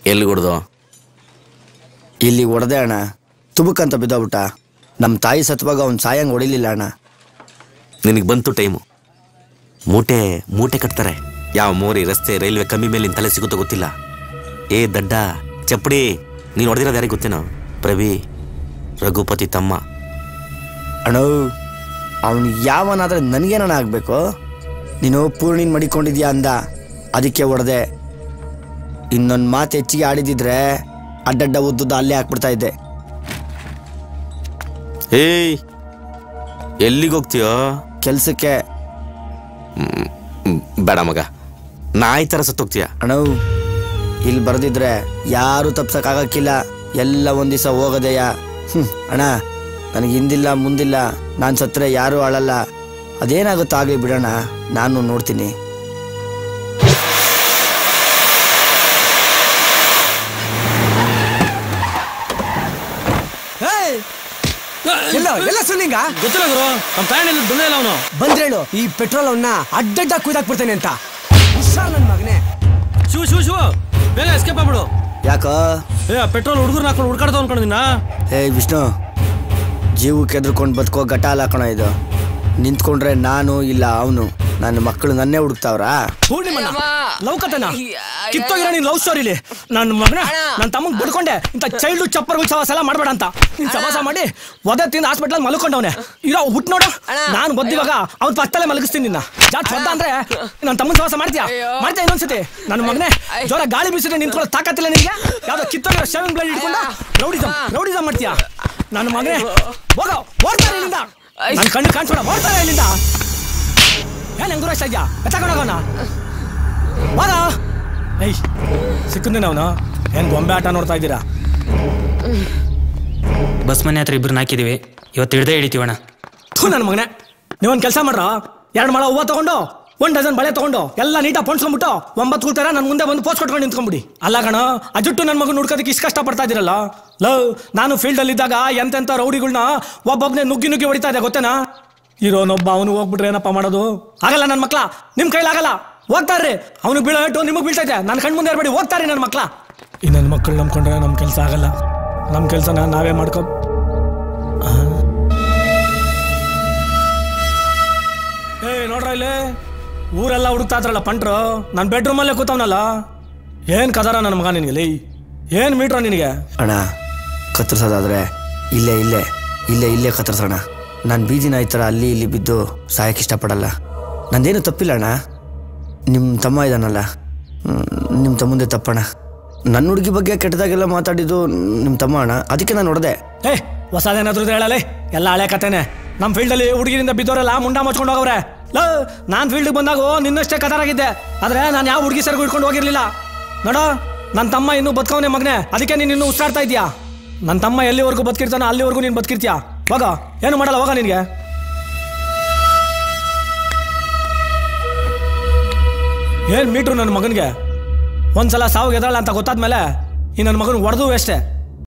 ಎಲ್ಲಿ ಹೊಡ್ದು ಇಲ್ಲಿ ಹೊಡೆದೆ ಅಣ್ಣ ತುಬುಕಂತ ಬಿದ್ದೋಗ್ಬಿಟ್ಟ ನಮ್ಮ ತಾಯಿ ಸತ್ವಾಗ ಅವ್ನು ಸಾಯಂಗ್ ಹೊಡಿಲಿಲ್ಲ ಅಣ್ಣ ನಿನಗೆ ಬಂತು ಟೈಮು ಮೂಟೆ ಮೂಟೆ ಕಟ್ತಾರೆ ಯಾವ ಮೋರಿ ರಸ್ತೆ ರೈಲ್ವೆ ಕಮ್ಮಿ ಮೇಲೆ ನಿನ್ ತಲೆ ಸಿಗುತ್ತೋ ಗೊತ್ತಿಲ್ಲ ಏ ದಡ್ಡ ಚಪ್ಪಡಿ ನೀನು ಹೊಡೆದಿರೋದು ಯಾರಿಗೆ ಗೊತ್ತೇನೋ ಪ್ರವಿ ರಘುಪತಿ ತಮ್ಮ ಅಣ್ಣ ಅವನು ಯಾವನಾದ್ರೆ ನನಗೇನಣ್ಣ ಆಗಬೇಕು ನೀನು ಪೂರ್ಣಿನ್ ಮಡಿಕೊಂಡಿದ್ಯಾ ಅಂದ ಅದಕ್ಕೆ ಹೊಡೆದೆ ಇನ್ನೊಂದು ಮಾತು ಹೆಚ್ಚಿಗೆ ಆಡಿದಿದ್ರೆ ಅಡ್ಡಡ್ಡ ಉದ್ದುದ್ದ ಅಲ್ಲೇ ಹಾಕ್ಬಿಡ್ತಾ ಇದ್ದೆ ಏಯ್ ಎಲ್ಲಿಗೆ ಹೋಗ್ತೀಯೋ ಕೆಲ್ಸಕ್ಕೆ ಹ್ಮ್, ಬೇಡ ಮಗ ನಾಯಿ ಥರ ಸತ್ತೋಗ್ತೀಯ ಅಣ್ಣ ಇಲ್ಲಿ ಬರ್ದಿದ್ರೆ ಯಾರು ತಪ್ಸಕ್ಕಾಗಕ್ಕಿಲ್ಲ ಎಲ್ಲ ಒಂದ್ ದಿವಸ ಹೋಗೋದೆಯ ಹ್ಮ್ ಅಣ್ಣ ನನಗೆ ಹಿಂದಿಲ್ಲ ಮುಂದಿಲ್ಲ ನಾನು ಸತ್ರೆ ಯಾರೂ ಅಳಲ್ಲ ಅದೇನಾಗುತ್ತೋ ಆಗಲಿ ಬಿಡೋಣ ನಾನು ನೋಡ್ತೀನಿ ಎಲ್ಲ ಎಲ್ಲ ಸುಳ್ಳಿಂಗ ಗೊತ್ತಿಲ್ಲ ಗುರು ನಮ್ಮ ತಾಯಣ್ಣ ಬಂದೇ ಇಲ್ಲ ಅವನು ಬಂದ್ರೇಳು ಈ ಪೆಟ್ರೋಲ್ ಅವನ್ನ ಅಡ್ಡಡ್ಡ ಕುಯ್ದಾಕ್ಬಿಡ್ತೇನೆ ಅಂತ ಹುಷಾರ್ ನನ್ ಮಗನೇ ಶಿವ ಶಿವ ಶಿವ ಬೇಗ ಎಸ್ಕೇಪ್ ಆಗ್ಬಿಡು ಯಾಕೋ ಏ ಪೆಟ್ರೋಲ್ ಹುಡುಗರ್ನ ಹಾಕೊಂಡು ಹುಡ್ಕಾಡ್ತಾವ ಅನ್ಕೊಂಡಿದ್ದೀನ ಹೇ ವಿಷ್ಣು ಜೀವಕ್ಕೆ ಎದ್ರುಕೊಂಡು ಬದುಕೋ ಗಟಾಲ ಹಾಕೋಣ ಇದು ನಿಂತ್ಕೊಂಡ್ರೆ ನಾನು ಇಲ್ಲ ಅವನು ನನ್ನ ಮಕ್ಕಳು ನನ್ನೇ ಹುಡುಕ್ತಾವ್ರಾ ಪೂರ್ಣಿಮಣ್ಣ ಲವ್ಕತನ ಕಿತ್ತೋಗಿರೋ ನೀನ್ ಲವ್ ಸ್ಟೋರಿಲಿ ನನ್ನ ಮಗನ ನನ್ನ ತಮ್ಮಂಗ್ ಬಿಡ್ಕೊಂಡೆ ಇಂಥ ಚೈಲ್ಡ್ ಚಪ್ಪರ್ಗಳು ಸವಾಸ ಎಲ್ಲ ಮಾಡಬೇಡ ಅಂತ ನೀನ್ ಸವಾಸ ಮಾಡಿ ಒದೆ ತಿಂದು ಹಾಸ್ಪಿಟಲ್ ಮಲ್ಕೊಂಡವನೆ ಇರೋ ಹುಟ್ ನೋಡು ನಾನು ಬದ್ದಿವಾಗ ಅವ್ನ ಪಕ್ಕದಲ್ಲೇ ಮಲಗಿಸ್ತೀನಿ ನಿನ್ನ ಜಾಟ್ ಶಬ್ದ ಅಂದ್ರೆ ನನ್ನ ತಮ್ಮನ್ ಸವಾಸ ಮಾಡ್ತೀಯಾ ಮಾಡ್ತೀಯ ಇನ್ನೊಂದ್ಸತಿ ನನ್ನ ಮಗನೇ ಜೋರ ಗಾಳಿ ಬೀಸಿದ್ರೆ ನಿಂತ್ಕೊಳ್ಳೋ ತಾಕತ್ತಿಲ್ಲ ನಿನ್ಗೆ ಯಾವ್ದೋ ಕಿತ್ತೋಗಿರೋ ಶೇವಿಂಗ್ ಬ್ಲೇಡ್ ಇಟ್ಕೊಂಡು ರೌಡಿಸಮ್ ರೌಡಿಸಮ್ ಮಾಡ್ತೀಯಾ ನನ್ನ ಮಗನೇ ಹೋಗೋ ಓಡ್ತಾರೆ ಇಲ್ಲಿಂದ ನನ್ನ ಕಣ್ಣು ಕಾಣಿಸೋಣ ಓಡ್ತಾರೆ ಇಲ್ಲಿಂದ ಏನ್ ಹೆಂಗ್ ದೂರ ಇದ್ಯಾ ಎತ್ತಕೊಂಡೋಗೋಣ ಬಾರ ಏಯ್ ಸಿಕ್ಕಂದೇನ ಅವನು ಏನ್ ಗೊಂಬೆ ಆಟ ನೋಡ್ತಾ ಇದ್ದೀರಾ ಬಸ್ ಮನೆ ಹತ್ರ ಇಬ್ರು ಹಾಕಿದೀವಿ ಇವತ್ತು ಹಿಡ್ದೇ ಹಿಡಿತೀವಣ್ಣ ಥೂ ನನ್ನ ಮಗನೇ ನೀವೊಂದು ಕೆಲಸ ಮಾಡ್ರ ಎರಡು ಮಳ ಹೂವು ತಗೊಂಡು ಒಂದ್ ಡಜನ್ ಬಳೆ ತಗೊಂಡು ಎಲ್ಲ ನೀಟಾಗಿ ಪೊಣ್ಸ್ಕೊಂಡ್ಬಿಟ್ಟು ಒಂಬತ್ತು ಕೂತಾರ ನನ್ನ ಮುಂದೆ ಬಂದು ಪೋಸ್ಟ್ ಕೊಟ್ಕೊಂಡು ನಿಂತ್ಕೊಂಡ್ಬಿಡಿ ಅಲ್ಲ ಕಣ ಅಜುಟ್ಟು ನನ್ನ ಮಗನ ಹುಡ್ಕೋದಕ್ಕೆ ಇಷ್ಟು ಕಷ್ಟ ಪಡ್ತಾ ಇದ್ದೀರಲ್ಲ ಲವ್ ನಾನು ಫೀಲ್ಡಲ್ಲಿ ಇದ್ದಾಗ ಎಂತೆಂಥ ರೌಡಿಗಳನ್ನ ಒಬ್ಬೊಬ್ಬನೇ ನುಗ್ಗಿ ನುಗ್ಗಿ ಹೊಡಿತಾ ಇದೆ ಗೊತ್ತೇನಾ ಇರೋನೊಬ್ಬ ಅವನು ಹೋಗ್ಬಿಟ್ರೆ ಏನಪ್ಪ ಮಾಡೋದು ಆಗಲ್ಲ ನನ್ನ ಮಕ್ಳ ನಿಮ್ಮ ಕೈಲಾಗಲ್ಲ ಹೋಗ್ತಾರ್ರಿ ಅವನು ಬೀಳೋ ಏಟು ನಿಮಗೆ ಬೀಳ್ತೈತೆ ನನ್ನ ಕಣ್ ಮುಂದೆ ಇರ್ಬೇಡಿ ಹೋಗ್ತಾರೆ ನನ್ನ ಮಕ್ಳ ಈ ನನ್ನ ಮಕ್ಕಳು ನಂಬ್ಕೊಂಡ್ರೆ ನಮ್ಮ ಕೆಲಸ ಆಗಲ್ಲ ನಮ್ಮ ಕೆಲಸನ ನಾವೇ ಮಾಡ್ಕೊ ಏ ನೋಡ್ರ ಇಲ್ಲಿ ಊರೆಲ್ಲ ಹುಡುಕ್ತಾ ಇದ್ರಲ್ಲ ಪಂಟ್ರು ನನ್ನ ಬೆಡ್ರೂಮಲ್ಲೇ ಕೂತವನಲ್ಲ ಏನ್ ಕದಾರ ನನ್ನ ಮಗ ನಿನಗೆ ಲೇ ಏನ್ ಮೀಟ್ರ ನಿನಗೆ ಅಣ್ಣ ಕತ್ತರಿಸೋದಾದ್ರೆ ಇಲ್ಲೇ ಇಲ್ಲೇ ಇಲ್ಲೇ ಇಲ್ಲೇ ಕತ್ತರಿಸೋಣ ನಾನು ಬೀದಿ ನಾಯಿ ಥರ ಅಲ್ಲಿ ಇಲ್ಲಿ ಬಿದ್ದು ಸಾಯಕ್ಕೆ ಇಷ್ಟಪಡಲ್ಲ ನಂದೇನು ತಪ್ಪಿಲ್ಲ ಅಣ್ಣ ನಿಮ್ಮ ತಮ್ಮ ಇದ್ದಾನಲ್ಲ ನಿಮ್ಮ ತಮ್ಮಂದೇ ತಪ್ಪಣ್ಣ ನನ್ನ ಹುಡುಗಿ ಬಗ್ಗೆ ಕೆಟ್ಟದಾಗೆಲ್ಲ ಮಾತಾಡಿದ್ದು ನಿಮ್ಮ ತಮ್ಮ ಅಣ್ಣ ಅದಕ್ಕೆ ನಾನು ಹೊಡೆದೆ ಏ ಹೊಸದೇನಾದ್ರೂ ಹೇಳಲೇ ಎಲ್ಲ ಹಳೆ ಕತೆನೆ ನಮ್ಮ ಫೀಲ್ಡಲ್ಲಿ ಹುಡುಗಿರಿಂದ ಬಿದ್ದವರೆಲ್ಲ ಮುಂಡ ಮುಚ್ಕೊಂಡು ಹೋಗವ್ರೆ ಲೋ ನಾನು ಫೀಲ್ಡಿಗೆ ಬಂದಾಗ ನಿನ್ನಷ್ಟೇ ಕದರಾಗಿದ್ದೆ ಆದ್ರೆ ನಾನು ಯಾವ ಹುಡುಗಿ ಸರಿಗೂ ಇಟ್ಕೊಂಡು ಹೋಗಿರ್ಲಿಲ್ಲ ನೋಡೋ ನನ್ನ ತಮ್ಮ ಇನ್ನೂ ಬದುಕವನೇ ಮಗನೇ ಅದಕ್ಕೆ ನೀನು ಇನ್ನೂ ಉಸಿರಾಡ್ತಾ ಇದೀಯಾ ನನ್ನ ತಮ್ಮ ಎಲ್ಲಿವರೆಗೂ ಬದುಕಿರ್ತಾನೋ ಅಲ್ಲಿವರೆಗೂ ನೀನು ಬದುಕಿರ್ತೀಯ ಹೋಗ ಏನು ಮಾಡಲ್ಲ ಹೋಗ ನಿನಗೆ ಏನ್ ಮೀಟ್ರು ನನ್ನ ಮಗನಿಗೆ ಒಂದ್ಸಲ ಸಾವು ಎದಳ ಅಂತ ಗೊತ್ತಾದ್ಮೇಲೆ ಈ ನನ್ನ ಮಗನ ಹೊಡೆದು ಅಷ್ಟೇ